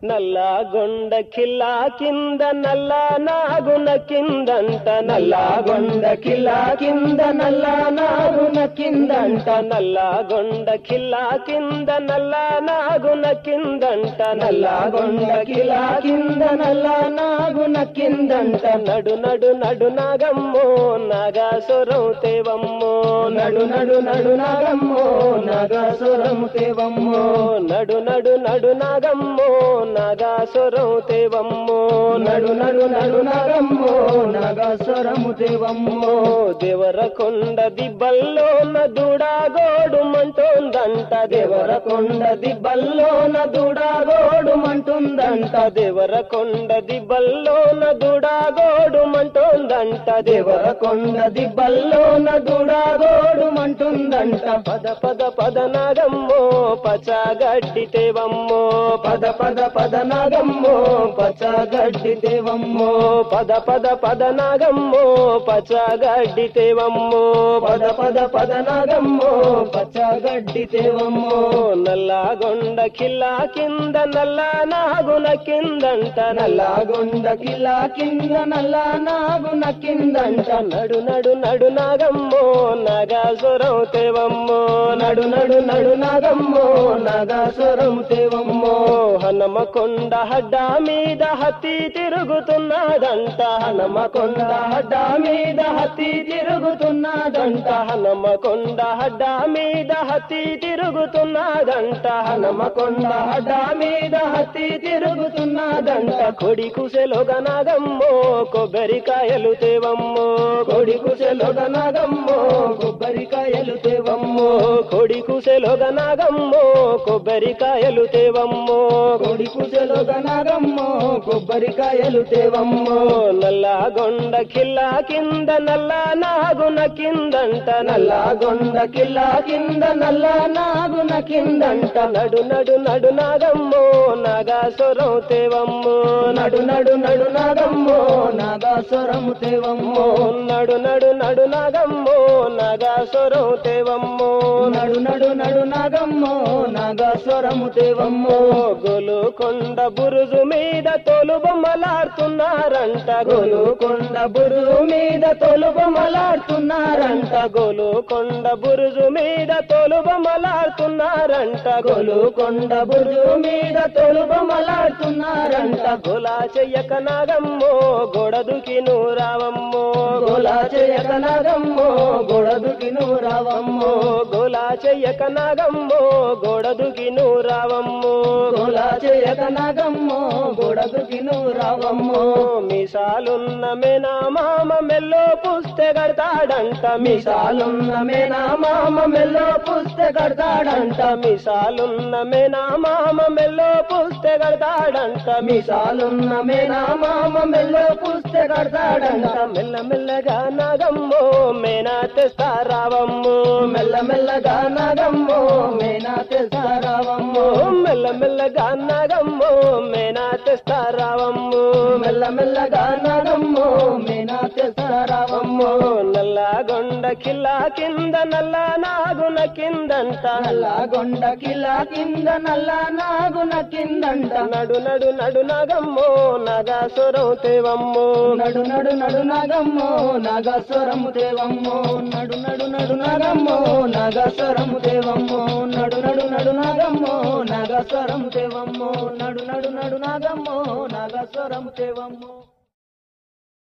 నల్లగొండ కిల్లా కింద నల్ల నాగున కిందంట నల్లగొండ కిల్లా కింద నల్ల నాగున కిందంట నల్లగొండ కిల్లా కింద నల్ల నాగున కిందంట నల్లగొండ కిల్లా కింద నల్ల నాగున కిందంట నడు నడు నడు నాగమ్మో నాగాసురం తేవమ్మో నడు నడు నడు నాగమ్మో నాగాసురం తేవమ్మో నడు నడు నడు నాగమ్మో నాగాసురం తేవమ్మో నడు నడు నడు నాగమ్మో నాగాసురము తేవమ్మో దేవరకొండ దిబ్బల్లోన దూడాగోడు మంటుందంట దేవరకొండ దిబ్బల్లోన దూడాగోడు మంటుందంట దేవరకొండ దిబ్బల్లోన దూడాగోడు మంటుందంట దేవరకొండ దిబ్బల్లోన దూడాగోడు మంటుందంట పద పద పద నాగమ్మో పచ్చగడ్డి తేవమ్మో పద పద పద నాగమ్మో పచ్చగడ్డి తేవమ్మో పద పద పద నాగమ్మో పచ్చగడ్డి తేవమ్మో పద పద పద నాగమ్మో పచ్చగడ్డి తేవమ్మో నల్లగొండ కిల్లా కింద నల్ల నాగున కిందంట నల్లగొండ కిల్లా కింద నల్ల నాగున కిందంట నడు నడు నడు నాగమ్మో నాగాసురం తేవమ్మో నడు నడు నడు నాగమ్మో నాగాసురం తేవమ్మో హనుమకొండ హడ్డ మీద హత్తి తిరుగుతున్నదంట హనుమకొండ హడ్డ మీద హత్తి తిరుగుతున్నదంట హనుమకొండ హడ్డ మీద హత్తి తిరుగుతున్నదంట హనుమకొండ హడ్డ మీద హత్తి తిరుగుతున్నదంట కొడి కుశెలొగనగమ్మో కొబ్బరికాయలు తేవమ్మో కొడి కుశెలొగనగమ్మో కొబ్బరికాయలు తేవమ్మో కొడి కుశెలొగనగమ్మో కొబ్బరికాయలు తేవమ్మో కొడి కుశెలొగనగమ్మో కొబ్బరికాయలు తేవమ్మో నల్లగొండ కిల్లా కింద నల్ల నాగున కిందంట నల్లగొండ కిల్లా కింద నల్ల నాగున కిందంట నడు నడు నడు నాగమ్మో నాగాసురం తేవమ్మో నడు నడు నడు నాగమ్మో నాగాసురం తేవమ్మో నడు నడు నడు నాగమ్మో నాగాసురం తేవమ్మో నడు నడు నడు నాగమ్మో నాగాసురము తేవమ్మో గోలుకొండ బురుజు మీద తోలు బొమ్మలాడుతున్నారంట గోలుకొండ బురుజు మీద తోలు బొమ్మలాడుతున్నారంట గోలుకొండ బురుజు మీద తోలు బొమ్మలాడుతున్నారంట గోలుకొండ బురుజు మీద తోలు బొమ్మలాడుతున్నారంట గోలా చెయ్యక నాగమ్మో గొడదుకి రావమ్మో గోలా చెయ్యక నాగమ్మో గొడదుకి రావమ్మో గోలా చెయ్యక నాగమ్మో గొడదుకి రావమ్మో గోలా చెయ్యక నాగమ్మో గొడదుకి రావమ్మో మీసాలున్న మేనా మామ మెల్లో పుస్తే కడతాడంట మీసాలున్న మేనా మామ మెల్లో పుస్తే కడతాడంట మీసాలున్న మేనా మామ మెల్లో పుస్తే కడతాడంట మీసాలున్న మేనా మామ మెల్లో పుస్తే కడతాడంట మెల్ల మెల్లగా నాగమ్మో మేనా తెస్తారావమ్మో మెల్ల మెల్లగా నాగమ్మో మేనా తెస్తారావమ్మో మెల్ల మెల్లగా నాగమ్మో మేనా తెస్తారావమ్మో మెల్ల మెల్లగా నాగమ్మో మేనా తెస్తారావమ్మో నల్లగొండ కిల్లా కింద నల్ల నాగున కిందంట నల్లగొండ కిల్లా కింద నల్ల నాగున కిందంట నడు నడు నడు నాగమ్మో నాగాసురం తేవమ్మో నడు నడు నడు నాగమ్మో నాగాసురము తేవమ్మో నడు నడు నడు నాగమ్మో నాగాసురము తేవమ్మో నడు నడు నడు నాగమ్మో నాగాసురము తేవమ్మో నడు నడు నడు నాగమ్మో నాగాసురము తేవమ్మో